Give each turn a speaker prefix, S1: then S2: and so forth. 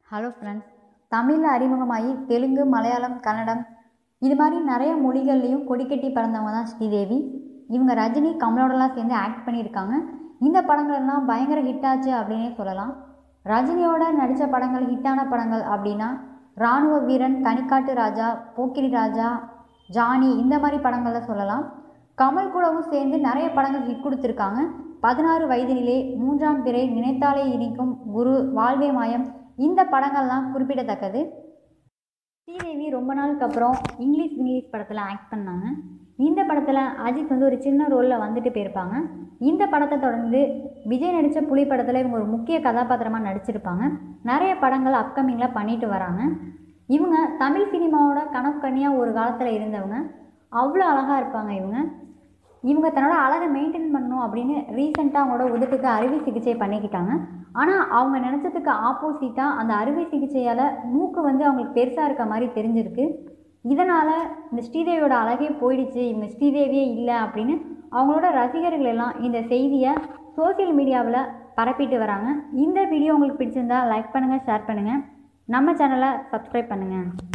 S1: hello friends தமிழில் அறிமுகமாகி தெலுங்கு மலையாளம் கன்னடம் இது மாதிரி நிறைய மொழிகள்லேயும் கொடிக்கட்டி பறந்தவங்க தான் ஸ்ரீதேவி இவங்க ரஜினி கமலோடலாம் சேர்ந்து ஆக்ட் பண்ணியிருக்காங்க இந்த படங்கள்லாம் பயங்கர ஹிட் ஆச்சு அப்படின்னே சொல்லலாம் ரஜினியோட நடித்த படங்கள் ஹிட்டான படங்கள் அப்படின்னா இராணுவ வீரன் தனிக்காட்டு ராஜா போக்கிரி ராஜா ஜானி இந்த மாதிரி படங்களில் சொல்லலாம் கமல் கூடவும் சேர்ந்து நிறைய படங்கள் ஹிட் கொடுத்துருக்காங்க பதினாறு வயதினிலே மூன்றாம் பிறை நினைத்தாலே இனிக்கும் குரு வாழ்வே மாயம் இந்த படங்கள்லாம் குறிப்பிடத்தக்கது ஸ்ரீதேவி ரொம்ப நாளுக்கு அப்புறம் இங்கிலீஷ் இங்கிலீஷ் படத்தில் ஆக்ட் பண்ணாங்க இந்த படத்தில் அஜித் வந்து ஒரு சின்ன ரோலில் வந்துட்டு போயிருப்பாங்க இந்த படத்தை தொடர்ந்து விஜய் நடித்த புலி படத்தில் இவங்க ஒரு முக்கிய கதாபாத்திரமாக நடிச்சிருப்பாங்க நிறைய படங்கள் அப்கமிங்கில் பண்ணிட்டு வராங்க இவங்க தமிழ் சினிமாவோட கனவு கண்ணியாக ஒரு காலத்தில் இருந்தவங்க அவ்வளோ அழகாக இருப்பாங்க இவங்க இவங்க தன்னோட அழகை மெயின்டைன் பண்ணணும் அப்படின்னு ரீசெண்டாக அவங்களோட உதட்டுக்கு அறுவை சிகிச்சை பண்ணிக்கிட்டாங்க ஆனால் அவங்க நினச்சதுக்கு ஆப்போசிட்டாக அந்த அறுவை சிகிச்சையால் மூக்கு வந்து அவங்களுக்கு பெருசாக இருக்க மாதிரி தெரிஞ்சிருக்கு இதனால் இந்த ஸ்ரீதேவியோட அழகே போயிடுச்சு இவங்க ஸ்ரீதேவியே இல்லை அப்படின்னு அவங்களோட ரசிகர்கள் எல்லாம் இந்த செய்தியை சோசியல் மீடியாவில் பரப்பிட்டு வராங்க இந்த வீடியோ உங்களுக்கு பிடிச்சிருந்தா லைக் பண்ணுங்கள் ஷேர் பண்ணுங்கள் நம்ம சேனலை சப்ஸ்கிரைப் பண்ணுங்கள்